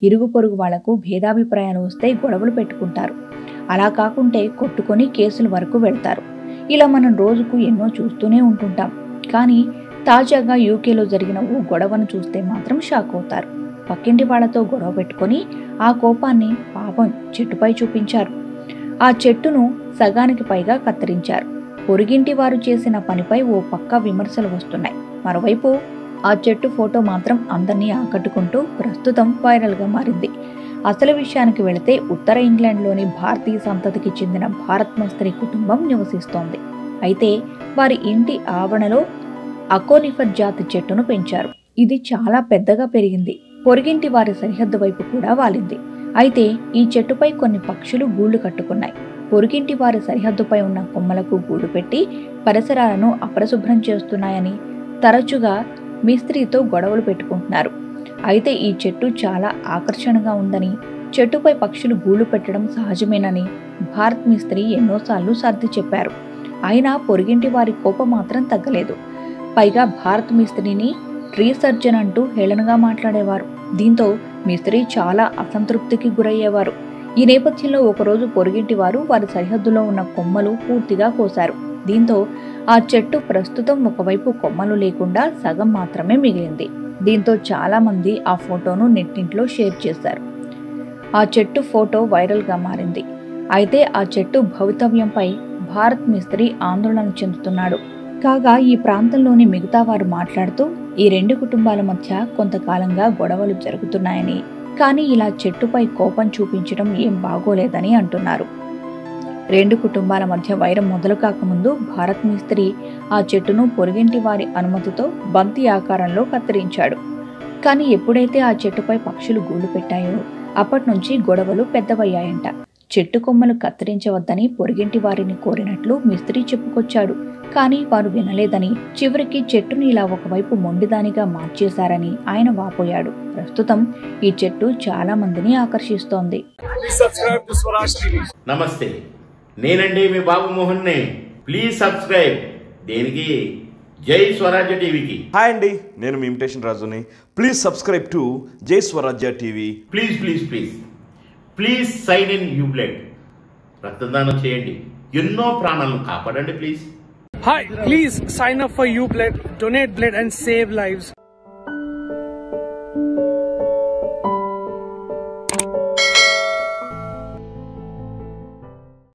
ఇరుగు పొరుగు వాళ్లకు భేదాభిప్రాయాలు వస్తే గొడవలు పెట్టుకుంటారు అలా కాకుంటే కొట్టుకొని కేసుల వరకు వెళ్తారు ఇలా మనం రోజుకు ఎన్నో చూస్తూనే ఉంటుంటాం కానీ తాజాగా యూకేలో జరిగిన ఓ గొడవను చూస్తే మాత్రం షాక్ అవుతారు పక్కింటి వాళ్లతో గొడవ పెట్టుకొని ఆ కోపాన్ని పాపం చెట్టుపై చూపించారు ఆ చెట్టును సగానికి పైగా కత్తిరించారు పొరుగింటి వారు చేసిన పనిపై ఓ పక్క విమర్శలు వస్తున్నాయి మరోవైపు ఆ చెట్టు ఫోటో మాత్రం అందరినీ ఆకట్టుకుంటూ ప్రస్తుతం వైరల్గా మారింది అసలు విషయానికి వెళితే ఉత్తర ఇంగ్లాండ్లోని భారతీయ సంతతికి చెందిన భారత్ మస్త్రి కుటుంబం నివసిస్తోంది అయితే వారి ఇంటి ఆవరణలో అకోనిఫర్ జాతి చెట్టును పెంచారు ఇది చాలా పెద్దగా పెరిగింది పొరిగింటి వారి సరిహద్దు వైపు కూడా వాలింది అయితే ఈ చెట్టుపై కొన్ని పక్షులు గూళ్లు కట్టుకున్నాయి పొరుగింటి వారి సరిహద్దుపై ఉన్న కొమ్మలకు గూడు పెట్టి పరిసరాలను అపరిశుభ్రం చేస్తున్నాయని తరచుగా మిస్త్రీతో గొడవలు పెట్టుకుంటున్నారు అయితే ఈ చెట్టు చాలా ఆకర్షణగా ఉందని చెట్టుపై పక్షులు గూళ్ళు పెట్టడం సహజమేనని భారత్ మిస్త్రీ ఎన్నోసార్లు సర్ది చెప్పారు అయినా పొరుగింటి వారి కోపం మాత్రం తగ్గలేదు పైగా భారత్ మిస్త్రీని ట్రీ సర్జన్ అంటూ హేళనగా మాట్లాడేవారు దీంతో మిస్త్రీ చాలా అసంతృప్తికి గురయ్యేవారు ఈ నేపథ్యంలో ఒకరోజు పొరుగింటి వారు వారి సరిహద్దులో ఉన్న కొమ్మలు పూర్తిగా కోశారు దీంతో ఆ చెట్టు ప్రస్తుతం ఒకవైపు కొమ్మలు లేకుండా సగం మాత్రమే మిగిలింది దీంతో చాలా మంది ఆ ఫోటోను నెట్టింట్లో షేర్ చేశారు ఆ చెట్టు ఫోటో వైరల్గా మారింది అయితే ఆ చెట్టు భవితవ్యంపై భారత్ మిస్త్రీ ఆందోళన చెందుతున్నాడు కాగా ఈ ప్రాంతంలోని మిగతా వారు మాట్లాడుతూ ఈ రెండు కుటుంబాల మధ్య కొంతకాలంగా గొడవలు జరుగుతున్నాయని కానీ ఇలా చెట్టుపై కోపం చూపించడం ఏం బాగోలేదని అంటున్నారు రెండు కుటుంబాల మధ్య వైరం మొదలు కాకముందు భారత్ మిస్త్రీ ఆ చెట్టును పొరుగింటి వారి అనుమతితో బంతి ఆకారంలో కత్తిరించాడు కానీ ఎప్పుడైతే ఆ చెట్టుపై పక్షులు గూళ్ళు పెట్టాయో అప్పటి నుంచి గొడవలు పెద్దవయ్యాయంట చెట్టు కొమ్మలు కత్తిరించవద్దని పొరుగింటి వారిని కోరినట్లు మిస్త్రీ చెప్పుకొచ్చాడు కానీ వారు వినలేదని చివరికి చెట్టుని ఇలా ఒకవైపు మొండిదానిగా మార్చేశారని ఆయన వాపోయాడు ప్రస్తుతం ఈ చెట్టు చాలా మందిని ఆకర్షిస్తోంది Please subscribe to Swaraj TV. నమస్తే నేనండి మీ బాబు మోహన్ని ప్లీజ్ సబ్స్క్రైబ్ దేనికి జై స్వరాజ్య టీవీకి హాయ్ అండి నేను మీ ఇమిటేషన్ రాజుని please subscribe to Jai Swarajya TV please please please please sign in యూబ్లెట్ రక్తదానం చేయండి ఎన్నో ప్రాణాలను కాపాడండి please Hi, please sign up for UBlood, donate blood and save lives.